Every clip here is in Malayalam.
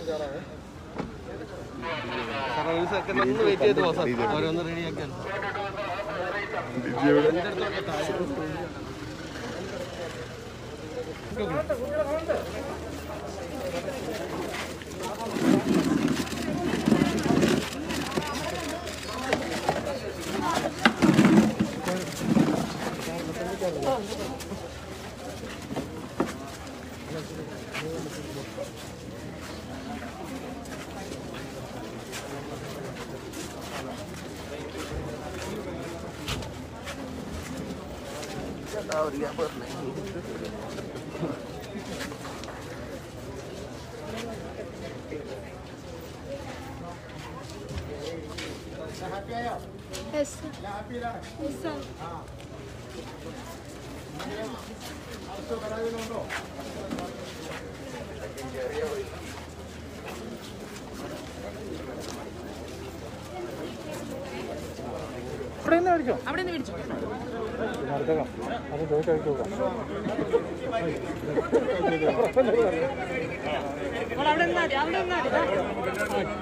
സാറേ ഒരു സെക്കൻഡ് ഒന്ന് വെയിറ്റ് ചെയ്ത് പോകാം സാർ ഓരോന്ന് റെഡിയാക്കാൻ Yes, sir. Yes, sir. അവിടെ നിന്ന് പിടിച്ചു അവിടെ നിന്നാ മതി അവിടെ നിന്നാ മതി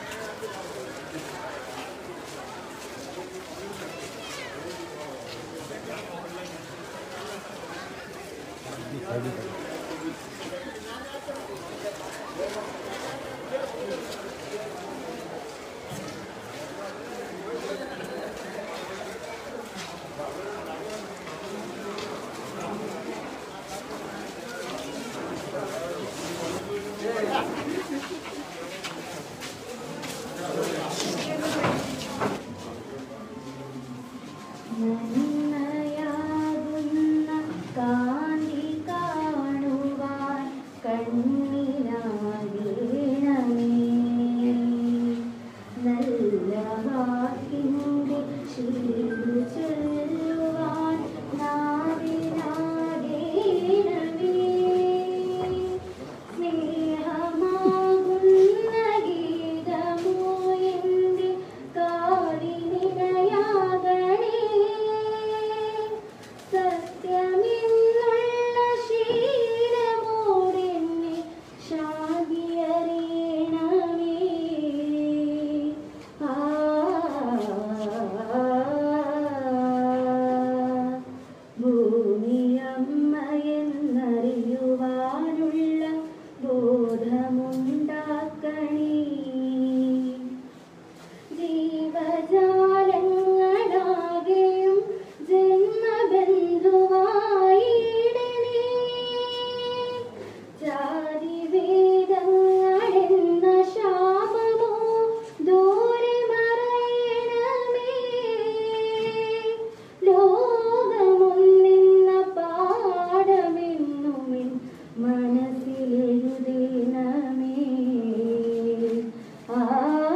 നന്മയാകുന്ന കാന്തി കാണുവാൻ കണ്ണിനാകേണമേ നല്ല വാക്കിൻ്റെ ശീലു ചൊല്ലുവാൻ നാവിനാകേണമേ സ്നേഹമാകുന്ന ഗീതമോ എൻ്റെ കാതിനിണയാകണേ സത്യമെന്നുള്ള ശീലമോടെന്നെ ശാന്തിയറിയണമേ ആ ഭൂമിയമ്മ എന്നറിയുവാനുള്ള ബോധമുണ്ടാക്കണേ ജീവജാലങ്ങളാകെയും ജന്മബന്ധുവായിടണേ ജാതിവേദങ്ങളെന്ന ശാപമോ ദൂരെ മറയണമേ ലോകമൊന്നെന്ന പാഠമെന്നുമിൻ മനസ്സിലെഴുതണമേ ആ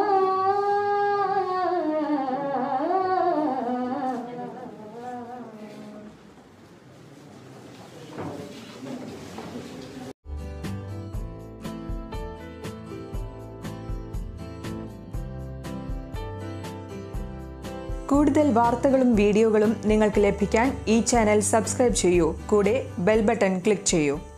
കൂടുതൽ വാർത്തകളും വീഡിയോകളും നിങ്ങൾക്ക് ലഭിക്കാൻ ഈ ചാനൽ സബ്സ്ക്രൈബ് ചെയ്യൂ കൂടെ ബെൽ ബട്ടൺ ക്ലിക്ക് ചെയ്യൂ